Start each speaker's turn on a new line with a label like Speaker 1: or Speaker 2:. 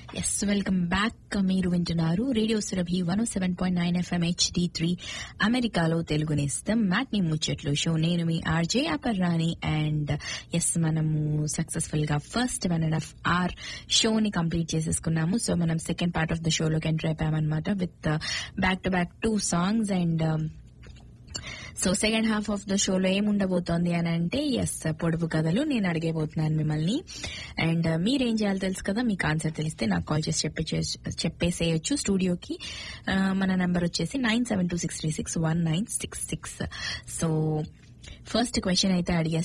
Speaker 1: yes welcome back మీరు వింటున్నారు radio Surabhi one seven point nine F M H D three అమెరికాలో తెలుగు నేస్తం మ్యాట్ని ముచ్చట్లు షో నేను మీ ఆర్జే అపర్రాణి అండ్ ఎస్ మనము సక్సెస్ఫుల్ గా first one and half hour షోని కంప్లీట్ చేసేసుకున్నాము సో మనం సెకండ్ పార్ట్ ఆఫ్ ద షోలోకి ఎంటర్ అయిపోయామన్నమాట with back to back two songs and so second half of the షోలో ఏముండబోతోంది అని అంటే ఎస్ పొడుపు కథలు నేను అడిగేబోతున్నాను మిమ్మల్ని అండ్ మీరేం చేయాలో తెలుసు కదా మీకు ఆన్సర్ తెలిస్తే నాకు కాల్ చేసి చెప్పే చెప్పేసేయచ్చు స్టూడియోకి ఆ, మన నంబర్ వచ్చేసి nine seven two six three six one nine six six so first question అయితే అడిగేస్తాను